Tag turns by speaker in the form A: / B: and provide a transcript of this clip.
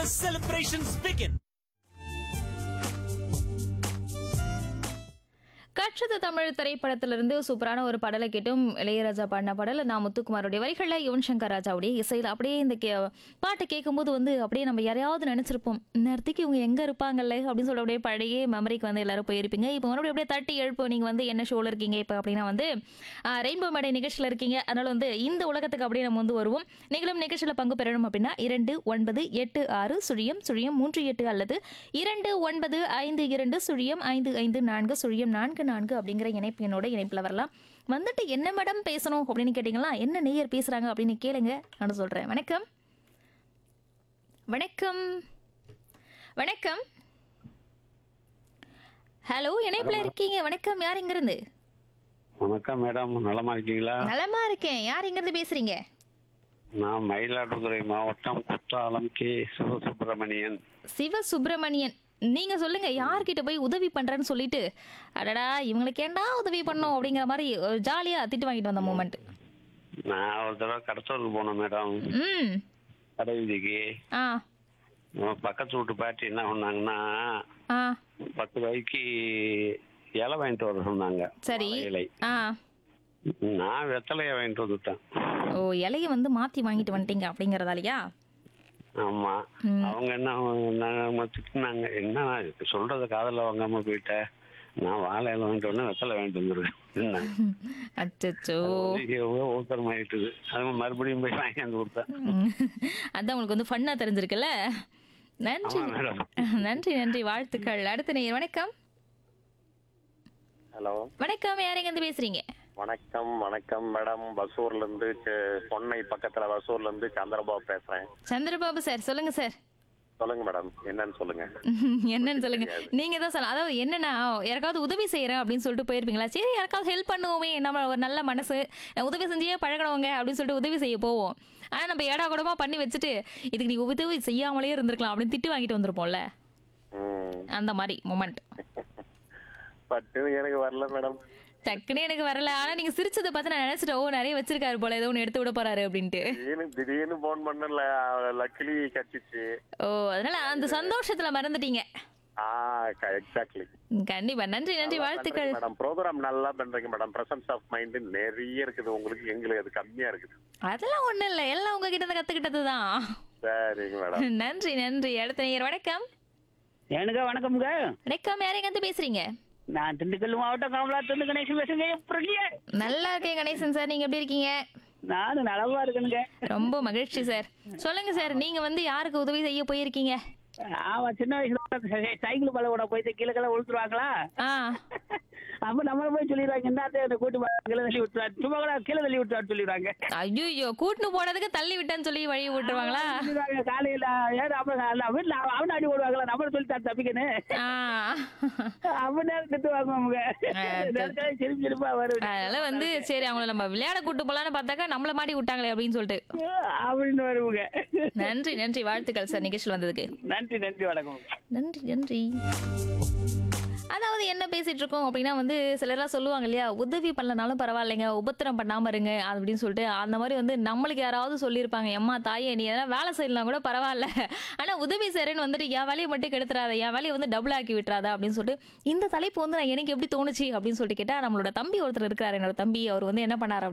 A: Celebrations begin.
B: கற்றது தமிழ் திரைப்படத்திலிருந்து சூப்பரான ஒரு பாடலை கேட்டும் இளையராஜா பாடின பாடல் நான் முத்துக்குமாரோடைய வரிகளில் யுவன் சங்கர் ராஜாவுடைய இசையில் அப்படியே இந்த கே பாட்டை கேட்கும்போது வந்து அப்படியே நம்ம யாரையாவது நினைச்சிருப்போம் நேரத்துக்கு இவங்க எங்க இருப்பாங்கல்ல அப்படின்னு சொல்ல அப்படியே பழைய மெமரிக்கு வந்து எல்லாரும் போயிருப்பீங்க இப்போ மறுபடியும் அப்படியே தட்டி எழுப்போம் நீங்க வந்து என்ன ஷோல இருக்கீங்க இப்போ அப்படின்னா வந்து ரெயின்போ மேடை நிகழ்ச்சியில் இருக்கீங்க அதனால வந்து இந்த உலகத்துக்கு அப்படியே நம்ம வந்து வருவோம் நீங்களும் நிகழ்ச்சியில் பங்கு பெறணும் அப்படின்னா இரண்டு ஒன்பது எட்டு ஆறு சுழியம் சுழியம் மூன்று எட்டு அல்லது இரண்டு ஒன்பது ஐந்து இரண்டு சுழியம் ஐந்து ஐந்து நான்கு சுழியம் நான்கு நான்கு அப்படிங்கிற இணைப்பு என்னோட இணைப்பில் வரலாம் வந்துட்டு என்ன மேடம் பேசணும் அப்படின்னு கேட்டிங்களா என்ன நேயர் பேசுறாங்க அப்படின்னு கேளுங்க நான் சொல்றேன் வணக்கம் வணக்கம் வணக்கம் ஹலோ இணைப்பில் இருக்கீங்க வணக்கம் யார் இங்கிருந்து
C: வணக்கம் மேடம் நலமா இருக்கீங்களா
B: நலமா இருக்கேன் யார் இங்கிருந்து பேசுறீங்க
C: நான் மயிலாடுதுறை மாவட்டம் குற்றாலம் கே சிவசுப்பிரமணியன்
B: சிவ சுப்பிரமணியன் நீங்க சொல்லுங்க யார்கிட்ட போய் உதவி பண்றேன்னு சொல்லிட்டு அடடா இவங்களுக்கு ஏன்டா உதவி பண்ணோம் அப்படிங்கிற மாதிரி ஒரு ஜாலியா திட்டு வாங்கிட்டு வந்த மூமெண்ட்
C: நான் ஒரு தடவை கடத்தூருக்கு போனேன் மேடம்
B: ம்
C: கடை வீதிக்கு
B: ஆ
C: நம்ம பக்கத்து வீட்டு பாட்டி என்ன பண்ணாங்கன்னா
B: ஆ
C: பத்து ரூபாய்க்கு இலை வாங்கிட்டு வர சொன்னாங்க
B: சரி
C: வாழை இலை
B: ஆ
C: நான் வெத்தலையை வாங்கிட்டு வந்துட்டேன்
B: ஓ இலைய வந்து மாத்தி வாங்கிட்டு வந்துட்டீங்க அப்படிங்கறதாலயா
C: ஆமா
B: ம்.
C: அவங்க என்ன நம்ம திட்டினாங்க என்ன சொல்றத காதல வாங்காம போயிட்ட நான் வாழை இலை வாங்கிட்டு வந்தேன் வெத்தலை வாங்கிட்டு வந்துருக்கேன்
B: அச்சோ
C: ஊத்தரமாயிட்டுது அது மறுபடியும் போய் வாங்கி வந்து கொடுத்தேன்
B: அதான் உங்களுக்கு வந்து ஃபன்னா தெரிஞ்சிருக்குல்ல நன்றி
C: ஆமா மேடம்
B: நன்றி நன்றி வாழ்த்துக்கள் அடுத்த நேயர் வணக்கம்
D: ஹலோ
B: வணக்கம் யார் எங்க இருந்து பேசுறீங்க
D: வணக்கம் வணக்கம் மேடம் பசூர்ல இருந்து செ- பொன்னை பக்கத்துல பசூர்ல இருந்து சந்திரபாபு பேசுறேன்
B: சந்திரபாபு சார் சொல்லுங்க சார்
D: சொல்லுங்க மேடம் என்னன்னு சொல்லுங்க
B: என்னன்னு சொல்லுங்க நீங்க தான் சொல்லலாம் அதாவது என்னன்னா யாருக்காவது உதவி செய்யறேன் அப்படின்னு சொல்லிட்டு போயிருப்பீங்களா சரி யாருக்காவது ஹெல்ப் பண்ணுவோமே நம்ம ஒரு நல்ல மனசு உதவி செஞ்சே பழகணவங்க அப்படின்னு சொல்லிட்டு உதவி செய்ய போவோம் ஆனா நம்ம ஏடா கூடமா பண்ணி வச்சுட்டு இதுக்கு நீ உதவி செய்யாமலே இருந்திருக்கலாம் அப்படின்னு திட்டு வாங்கிட்டு வந்திருப்போம்ல
D: ம்
B: அந்த மாதிரி மொமெண்ட்
D: பட்டு எனக்கு வரல மேடம்
B: டக்குன்னு எனக்கு வரல ஆனா நீங்க சிரிச்சதை பார்த்து நான் நினைச்சிட்டேன் ஓ நிறைய வச்சிருக்காரு போல ஏதோ ஒன்று எடுத்து விட போறாரு அப்படின்ட்டு
D: திடீர்னு திடீர்னு போன் பண்ணல லக்கிலி கச்சிச்சு
B: ஓ அதனால அந்த சந்தோஷத்துல மறந்துட்டீங்க
D: ஆ எக்ஸாக்ட்லி
B: கண்டிப்பா நன்றி நன்றி வாழ்த்துக்கள்
D: மேடம் ப்ரோக்ராம் நல்லா பண்றீங்க மேடம் பிரசன்ஸ் ஆஃப் மைண்ட் நிறைய இருக்குது உங்களுக்கு எங்களுக்கு அது கம்மியா இருக்குது
B: அதெல்லாம் ஒண்ணும் இல்ல எல்லாம் உங்ககிட்ட இருந்து கத்துக்கிட்டது தான்
D: சரிங்க மேடம்
B: நன்றி நன்றி அடுத்த நேயர் வணக்கம்
E: எனக்கு வணக்கம்ங்க
B: வணக்கம் யாரையும் வந்து பேசுறீங்க
E: நான் திண்டுக்கல் மாவட்டம் காமலாத்திலிருந்து கணேசன் பேசுங்க எப்படி இருக்கீங்க
B: நல்லா இருக்கேன் கணேசன் சார் நீங்க எப்படி இருக்கீங்க
E: நானும் நலமா இருக்கேனுங்க
B: ரொம்ப மகிழ்ச்சி சார் சொல்லுங்க சார் நீங்க வந்து யாருக்கு உதவி செய்ய போயிருக்கீங்க
E: ஆமா சின்ன வயசுல சை- சைக்கிள் பல கூட போயிட்டு கீழே கீழே விழுத்துருவாங்களா
B: ஆ
E: அப்ப நம்மள போய் சொல்லிடுவாங்க என்னத்த அந்த கூட்டு போய் கீழே தள்ளி விட்டுருவாரு சும்மா கூட கீழே தள்ளி விட்டுருவாரு சொல்லிடுவாங்க
B: ஐயோ கூட்டுன்னு போனதுக்கு தள்ளி விட்டேன்னு சொல்லி வழி விட்டுருவாங்களா
E: சொல்லிடுவாங்க காலையில ஏன் அப்ப அல்ல வீட்டுல அவ- அவன் அடி போடுவாங்களா நம்மள சொல்லி தான் தப்பிக்கணும்
B: ஆ
E: அப்ப நேரம் திட்டுவாங்க அவங்க
B: ஆ,
E: நேரத்துல சிரிப்பு சிரிப்பா வரும்
B: அதனால வந்து சரி அவங்கள நம்ம விளையாட கூட்டு போலான்னு பார்த்தாக்கா நம்மள மாட்டி விட்டாங்களே அப்படின்னு சொல்லிட்டு
E: அப்படின்னு வருவாங்க
B: நன்றி நன்றி வாழ்த்துக்கள் சார் நிகழ்ச்சியில் வந்ததுக்கு
E: நன்றி நன்றி வணக்கம்
B: நன்றி நன்றி அதாவது என்ன பேசிட்டு இருக்கோம் அப்படின்னா வந்து சிலர்லாம் சொல்லுவாங்க இல்லையா உதவி பண்ணலனாலும் பரவாயில்லைங்க உபத்திரம் பண்ணாம இருங்க அப்படின்னு சொல்லிட்டு அந்த மாதிரி வந்து நம்மளுக்கு யாராவது சொல்லியிருப்பாங்க எம்மா தாயே நீ எதனா வேலை செய்யலாம் கூட பரவாயில்ல ஆனா உதவி செய்றேன்னு வந்துட்டு என் வேலையை மட்டும் கெடுத்துறாத என் வேலையை வந்து டபுள் ஆக்கி விட்டுறாத அப்படின்னு சொல்லிட்டு இந்த தலைப்பு வந்து நான் எனக்கு எப்படி தோணுச்சு அப்படின்னு சொல்லிட்டு கேட்டா நம்மளோட தம்பி ஒருத்தர் இருக்கிறாரு என்னோட தம்பி அவர் வந்து என்ன பண்ணாரு